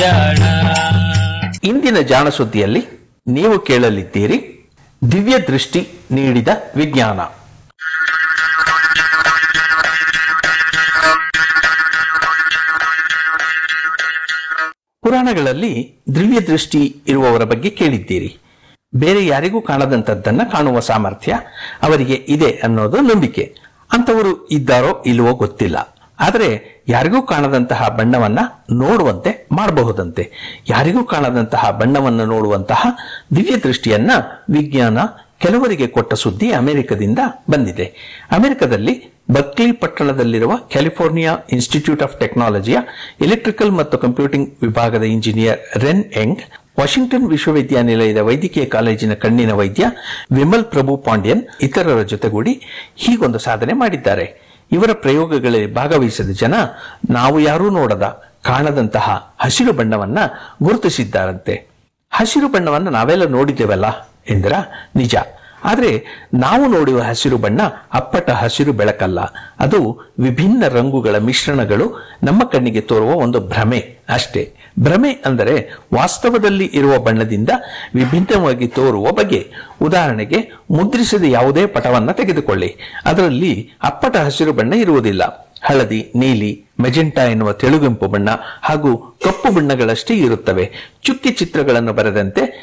ಇಂದಿನ ಜಾಣ ಸುದ್ದಿಯಲ್ಲಿ ನೀವು ಕೇಳಲಿದ್ದೀರಿ ದಿವ್ಯ ದೃಷ್ಟಿ ನೀಡಿದ ವಿಜ್ಞಾನ ಪುರಾಣಗಳಲ್ಲಿ ದಿವ್ಯ ದೃಷ್ಟಿ ಇರುವವರ ಬಗ್ಗೆ ಕೇಳಿದ್ದೀರಿ ಬೇರೆ ಯಾರಿಗೂ ಕಾಣದಂತದ್ದನ್ನ ಕಾಣುವ ಸಾಮರ್ಥ್ಯ ಅವರಿಗೆ ಇದೆ ಅನ್ನೋದು ನಂಬಿಕೆ ಅಂತವರು ಇದ್ದಾರೋ ಇಲ್ವೋ ಗೊತ್ತಿಲ್ಲ ಆದರೆ ಯಾರಿಗೂ ಕಾಣದಂತಹ ಬಣ್ಣವನ್ನ ನೋಡುವಂತೆ ಮಾಡಬಹುದಂತೆ ಯಾರಿಗೂ ಕಾಣದಂತಹ ಬಣ್ಣವನ್ನು ನೋಡುವಂತಹ ದಿವ್ಯ ದೃಷ್ಟಿಯನ್ನ ವಿಜ್ಞಾನ ಕೆಲವರಿಗೆ ಕೊಟ್ಟ ಸುದ್ದಿ ಅಮೆರಿಕದಿಂದ ಬಂದಿದೆ ಅಮೆರಿಕದಲ್ಲಿ ಬರ್ಕ್ಲಿ ಪಟ್ಟಣದಲ್ಲಿರುವ ಕ್ಯಾಲಿಫೋರ್ನಿಯಾ ಇನ್ಸ್ಟಿಟ್ಯೂಟ್ ಆಫ್ ಟೆಕ್ನಾಲಜಿಯ ಎಲೆಕ್ಟ್ರಿಕಲ್ ಮತ್ತು ಕಂಪ್ಯೂಟಿಂಗ್ ವಿಭಾಗದ ಇಂಜಿನಿಯರ್ ರೆನ್ ಎಂಗ್ ವಾಷಿಂಗ್ಟನ್ ವಿಶ್ವವಿದ್ಯಾನಿಲಯದ ವೈದ್ಯಕೀಯ ಕಾಲೇಜಿನ ಕಣ್ಣಿನ ವೈದ್ಯ ವಿಮಲ್ ಪ್ರಭು ಪಾಂಡ್ಯನ್ ಇತರರ ಜೊತೆಗೂಡಿ ಹೀಗೊಂದು ಸಾಧನೆ ಮಾಡಿದ್ದಾರೆ ಇವರ ಪ್ರಯೋಗಗಳಲ್ಲಿ ಭಾಗವಹಿಸಿದ ಜನ ನಾವು ಯಾರೂ ನೋಡದ ಕಾಣದಂತಹ ಹಸಿರು ಬಣ್ಣವನ್ನ ಗುರುತಿಸಿದ್ದಾರಂತೆ ಹಸಿರು ಬಣ್ಣವನ್ನು ನಾವೆಲ್ಲ ನೋಡಿದ್ದೇವಲ್ಲ ಎಂದ್ರ ನಿಜ ಆದರೆ ನಾವು ನೋಡುವ ಹಸಿರು ಬಣ್ಣ ಅಪ್ಪಟ ಹಸಿರು ಬೆಳಕಲ್ಲ ಅದು ವಿಭಿನ್ನ ರಂಗುಗಳ ಮಿಶ್ರಣಗಳು ನಮ್ಮ ಕಣ್ಣಿಗೆ ತೋರುವ ಒಂದು ಭ್ರಮೆ ಅಷ್ಟೇ ಭ್ರಮೆ ಅಂದರೆ ವಾಸ್ತವದಲ್ಲಿ ಇರುವ ಬಣ್ಣದಿಂದ ವಿಭಿನ್ನವಾಗಿ ತೋರುವ ಬಗೆ ಉದಾಹರಣೆಗೆ ಮುದ್ರಿಸಿದ ಯಾವುದೇ ಪಟವನ್ನ ತೆಗೆದುಕೊಳ್ಳಿ ಅದರಲ್ಲಿ ಅಪ್ಪಟ ಹಸಿರು ಬಣ್ಣ ಇರುವುದಿಲ್ಲ ಹಳದಿ ನೀಲಿ ಮೆಜೆಂಟಾ ಎನ್ನುವ ತೆಳುಗೆಂಪು ಬಣ್ಣ ಹಾಗೂ ಕಪ್ಪು ಬಣ್ಣಗಳಷ್ಟೇ ಇರುತ್ತವೆ ಚುಕ್ಕಿ ಚಿತ್ರಗಳನ್ನು ಬರೆದಂತೆ